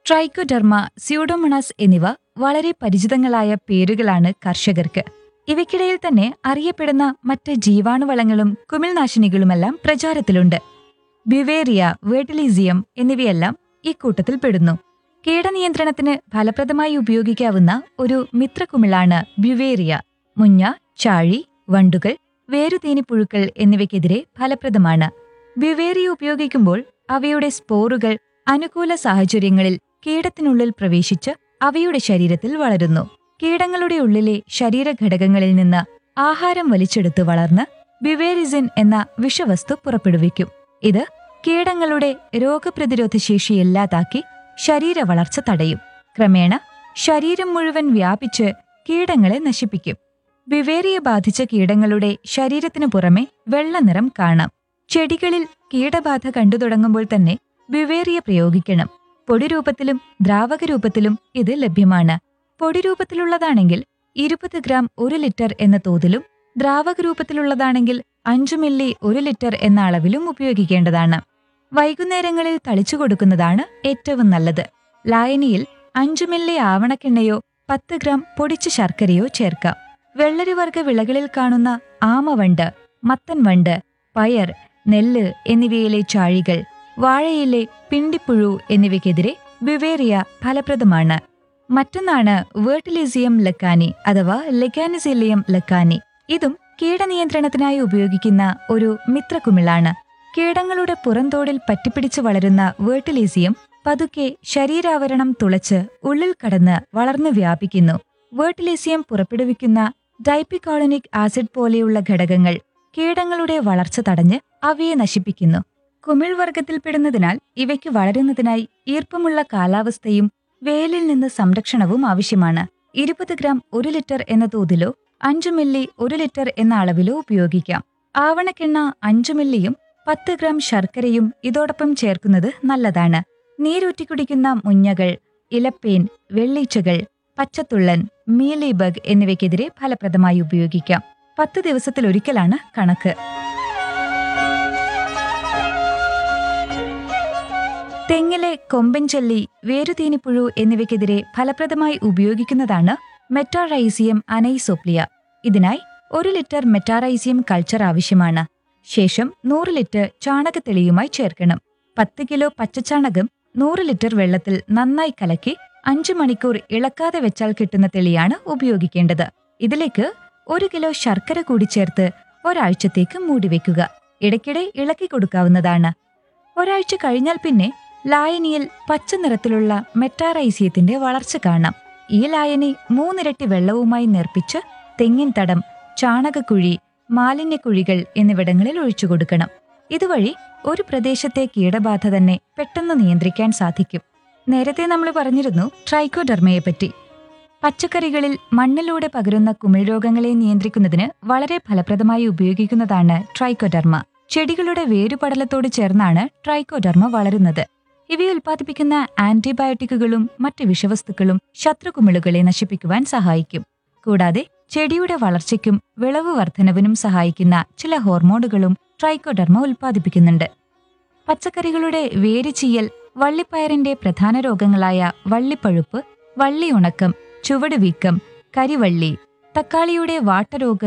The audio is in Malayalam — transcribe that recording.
ട്രൈക്കോഡെർമ സ്യൂഡോമണസ് എന്നിവ വളരെ പരിചിതങ്ങളായ പേരുകളാണ് കർഷകർക്ക് ഇവയ്ക്കിടയിൽ തന്നെ അറിയപ്പെടുന്ന മറ്റ് ജീവാണുവളങ്ങളും കുമിൾനാശിനികളുമെല്ലാം പ്രചാരത്തിലുണ്ട് ബ്യുവേറിയ വേർട്ടിലീസിയം എന്നിവയെല്ലാം ഇക്കൂട്ടത്തിൽ പെടുന്നു കീടനിയന്ത്രണത്തിന് ഫലപ്രദമായി ഉപയോഗിക്കാവുന്ന ഒരു മിത്രകുമിളാണ് ബ്യുവേറിയ മുഞ്ഞ ചാഴി വണ്ടുകൾ വേരുതീനിപ്പുഴുക്കൾ എന്നിവയ്ക്കെതിരെ ഫലപ്രദമാണ് ബ്യുവേറിയ ഉപയോഗിക്കുമ്പോൾ അവയുടെ സ്പോറുകൾ അനുകൂല സാഹചര്യങ്ങളിൽ കീടത്തിനുള്ളിൽ പ്രവേശിച്ച് അവയുടെ ശരീരത്തിൽ വളരുന്നു കീടങ്ങളുടെ ഉള്ളിലെ ശരീരഘടകങ്ങളിൽ നിന്ന് ആഹാരം വലിച്ചെടുത്ത് വളർന്ന് ബിവേരിസിൻ എന്ന വിഷവസ്തു പുറപ്പെടുവിക്കും ഇത് കീടങ്ങളുടെ രോഗപ്രതിരോധ ശേഷി ഇല്ലാതാക്കി ശരീര വളർച്ച തടയും ക്രമേണ ശരീരം മുഴുവൻ വ്യാപിച്ച് കീടങ്ങളെ നശിപ്പിക്കും ബിവേറിയ ബാധിച്ച കീടങ്ങളുടെ ശരീരത്തിനു പുറമെ വെള്ളനിറം കാണാം ചെടികളിൽ കീടബാധ കണ്ടു തുടങ്ങുമ്പോൾ തന്നെ ബിവേറിയ പ്രയോഗിക്കണം പൊടിരൂപത്തിലും ദ്രാവക രൂപത്തിലും ഇത് ലഭ്യമാണ് പൊടി രൂപത്തിലുള്ളതാണെങ്കിൽ ഇരുപത് ഗ്രാം ഒരു ലിറ്റർ എന്ന തോതിലും ദ്രാവക രൂപത്തിലുള്ളതാണെങ്കിൽ അഞ്ചു മില്ലി ഒരു ലിറ്റർ എന്ന അളവിലും ഉപയോഗിക്കേണ്ടതാണ് വൈകുന്നേരങ്ങളിൽ തളിച്ചു കൊടുക്കുന്നതാണ് ഏറ്റവും നല്ലത് ലായനിയിൽ അഞ്ചു മില്ലി ആവണക്കെണ്ണയോ പത്ത് ഗ്രാം പൊടിച്ച ശർക്കരയോ ചേർക്കാം വെള്ളരിവർഗ വിളകളിൽ കാണുന്ന ആമവണ്ട് മത്തൻവണ്ട് പയർ നെല്ല് എന്നിവയിലെ ചാഴികൾ വാഴയിലെ പിണ്ടിപ്പുഴു എന്നിവയ്ക്കെതിരെ ബിവേറിയ ഫലപ്രദമാണ് മറ്റൊന്നാണ് വേർട്ടിലിസിയം ലക്കാനി അഥവാ ലെക്കാനിസിലിയം ലക്കാനി ഇതും കീടനിയന്ത്രണത്തിനായി ഉപയോഗിക്കുന്ന ഒരു മിത്രകുമിളാണ് കീടങ്ങളുടെ പുറന്തോടിൽ പറ്റിപ്പിടിച്ച് വളരുന്ന വേർട്ടിലിസിയം പതുക്കെ ശരീരാവരണം തുളച്ച് ഉള്ളിൽ കടന്ന് വളർന്നു വ്യാപിക്കുന്നു വേർട്ടിലിസിയം പുറപ്പെടുവിക്കുന്ന ഡൈപ്പിക്കോളനിക് ആസിഡ് പോലെയുള്ള ഘടകങ്ങൾ കീടങ്ങളുടെ വളർച്ച തടഞ്ഞ് അവയെ നശിപ്പിക്കുന്നു കുമിൾ വർഗത്തിൽപ്പെടുന്നതിനാൽ ഇവയ്ക്ക് വളരുന്നതിനായി ഈർപ്പമുള്ള കാലാവസ്ഥയും വേലിൽ നിന്ന് സംരക്ഷണവും ആവശ്യമാണ് ഇരുപത് ഗ്രാം ഒരു ലിറ്റർ എന്ന തോതിലോ അഞ്ചു മില്ലി ഒരു ലിറ്റർ എന്ന അളവിലോ ഉപയോഗിക്കാം ആവണക്കെണ്ണ അഞ്ചു മില്ലിയും പത്ത് ഗ്രാം ശർക്കരയും ഇതോടൊപ്പം ചേർക്കുന്നത് നല്ലതാണ് നീരൂറ്റി കുടിക്കുന്ന മുഞ്ഞകൾ ഇലപ്പേൻ വെള്ളീച്ചകൾ പച്ചത്തുള്ളൻ മീലിബഗ് എന്നിവയ്ക്കെതിരെ ഫലപ്രദമായി ഉപയോഗിക്കാം പത്ത് ദിവസത്തിലൊരിക്കലാണ് കണക്ക് തെങ്ങിലെ കൊമ്പൻ ചെല്ലി വേരുതീനിപ്പുഴു എന്നിവയ്ക്കെതിരെ ഫലപ്രദമായി ഉപയോഗിക്കുന്നതാണ് മെറ്റാറൈസിയം അനൈസോപ്ലിയ ഇതിനായി ഒരു ലിറ്റർ മെറ്റാറൈസിയം കൾച്ചർ ആവശ്യമാണ് ശേഷം നൂറ് ലിറ്റർ ചാണകത്തെളിയുമായി ചേർക്കണം പത്ത് കിലോ പച്ചച്ചാണകം നൂറ് ലിറ്റർ വെള്ളത്തിൽ നന്നായി കലക്കി അഞ്ചു മണിക്കൂർ ഇളക്കാതെ വെച്ചാൽ കിട്ടുന്ന തെളിയാണ് ഉപയോഗിക്കേണ്ടത് ഇതിലേക്ക് ഒരു കിലോ ശർക്കര കൂടി ചേർത്ത് ഒരാഴ്ചത്തേക്ക് മൂടിവെക്കുക ഇടയ്ക്കിടെ ഇളക്കി കൊടുക്കാവുന്നതാണ് ഒരാഴ്ച കഴിഞ്ഞാൽ പിന്നെ ലായനിയിൽ പച്ച നിറത്തിലുള്ള മെറ്റാറൈസിയത്തിന്റെ വളർച്ച കാണാം ഈ ലായനി മൂന്നിരട്ടി വെള്ളവുമായി നേർപ്പിച്ച് തെങ്ങിൻ തടം ചാണകക്കുഴി മാലിന്യക്കുഴികൾ എന്നിവിടങ്ങളിൽ ഒഴിച്ചു കൊടുക്കണം ഇതുവഴി ഒരു പ്രദേശത്തെ കീടബാധ തന്നെ പെട്ടെന്ന് നിയന്ത്രിക്കാൻ സാധിക്കും നേരത്തെ നമ്മൾ പറഞ്ഞിരുന്നു ട്രൈക്കോഡെർമയെ പറ്റി പച്ചക്കറികളിൽ മണ്ണിലൂടെ പകരുന്ന കുമിൾ രോഗങ്ങളെ നിയന്ത്രിക്കുന്നതിന് വളരെ ഫലപ്രദമായി ഉപയോഗിക്കുന്നതാണ് ട്രൈക്കോഡെർമ ചെടികളുടെ വേരുപടലത്തോട് ചേർന്നാണ് ട്രൈക്കോഡെർമ വളരുന്നത് ഇവയെ ഉൽപ്പാദിപ്പിക്കുന്ന ആന്റിബയോട്ടിക്കുകളും മറ്റ് വിഷവസ്തുക്കളും ശത്രുകുമിളുകളെ നശിപ്പിക്കുവാൻ സഹായിക്കും കൂടാതെ ചെടിയുടെ വളർച്ചയ്ക്കും വിളവ് വർധനവിനും സഹായിക്കുന്ന ചില ഹോർമോണുകളും ട്രൈക്കോഡെർമ ഉൽപ്പാദിപ്പിക്കുന്നുണ്ട് പച്ചക്കറികളുടെ വേര് ചീയൽ വള്ളിപ്പയറിന്റെ പ്രധാന രോഗങ്ങളായ വള്ളിപ്പഴുപ്പ് വള്ളിയുണക്കം ചുവട് വീക്കം കരിവള്ളി തക്കാളിയുടെ വാട്ടരോഗം